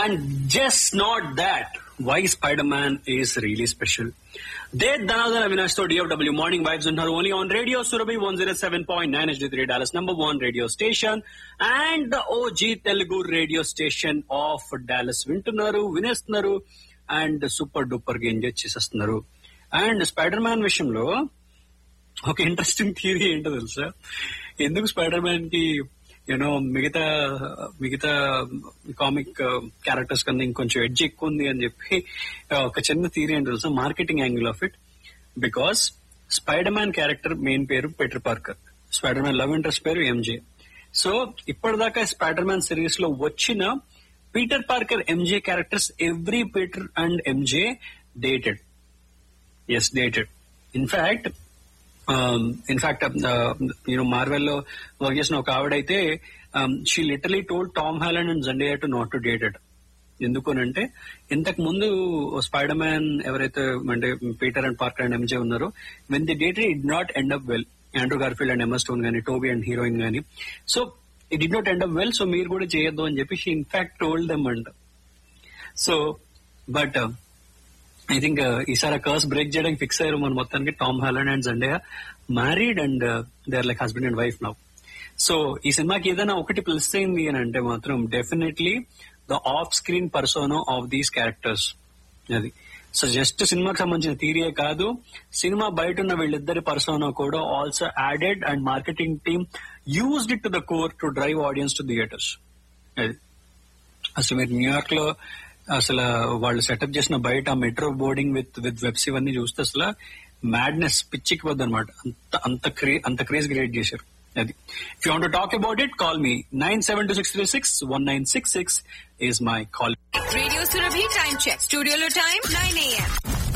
And just not that why Spider Man is really special they Dhanadhana Avinash తో DFW morning vibes ఉన్నారు only on radio Surabhi one zero seven point nine H three Dallas number one radio station and the OG Telugu radio station of Dallas వింటున్నారు వినేస్తున్నారు and super duper గా enjoy చేసేస్తున్నారు and Spider Man విషయంలో ఒక interesting theory ఏంటో తెలుసా ఎందుకు స్పైడర్ మ్యాన్ కి యూనో మిగతా మిగతా కామిక్ క్యారెక్టర్స్ కన్నా ఇంకొంచెం ఎడ్జ్ ఎక్కువ ఉంది అని చెప్పి ఒక చిన్న థియరీ ఏంటో తెలుసా marketing angle of it because Spider Man character main పేరు Peter Parker Spider Man love interest పేరు ఎంజే సో ఇప్పటిదాకా స్పైడర్ మ్యాన్ సిరీస్ లో వచ్చిన Peter Parker MJ characters every Peter and MJ dated yes dated in fact in fact నేను Marvel లో work చేసిన ఒక ఆవిడైతే she literally told Tom Holland and Zendaya to not to dated ఎందుకనంటే ఇంతకు ముందు స్పైడర్ మ్యాన్ ఎవరైతే అంటే Peter and Parker and MJ ఉన్నారో when they dated it'd not end up well Andrew Garfield and Emma Stone గానీ Tobey and heroine గానీ so it did not end up well so మీరు కూడా చేయొద్దు అని చెప్పి షీ ఇన్ఫాక్ట్ టోల్డ్ దెమ్ అంట so but I think ఈసారి curse break చేయడానికి ఫిక్స్ అయ్యారు మన మొత్తానికి Tom Holland and Zendaya married and they are like husband and wife now so ఈ సినిమాకి ఏదైనా ఒకటి ప్లస్ అయింది అని అంటే మాత్రం definitely the off screen persona of these characters అది సో జస్ట్ సినిమాకి సంబంధించిన థీరియే కాదు సినిమా బయట ఉన్న వీళ్ళిద్దరి పర్సోనా కూడా also added and marketing team used it to the core to drive audience to theatres అది అసలు మీరు న్యూయార్క్ లో అసలు వాళ్ళు సెటప్ చేసిన బయట metro boarding with with webs ఇవన్నీ చూస్తే అసలు మ్యాడ్నెస్ పిచ్చికి పోద్ది అనమాట అంత అంత క్రే అంత క్రేజ్ క్రియేట్ చేశారు అది if you want talk about it call me nine seven two six three six one nine six six is my call Radio Surabhi time check. Studio lo time 9 a.m.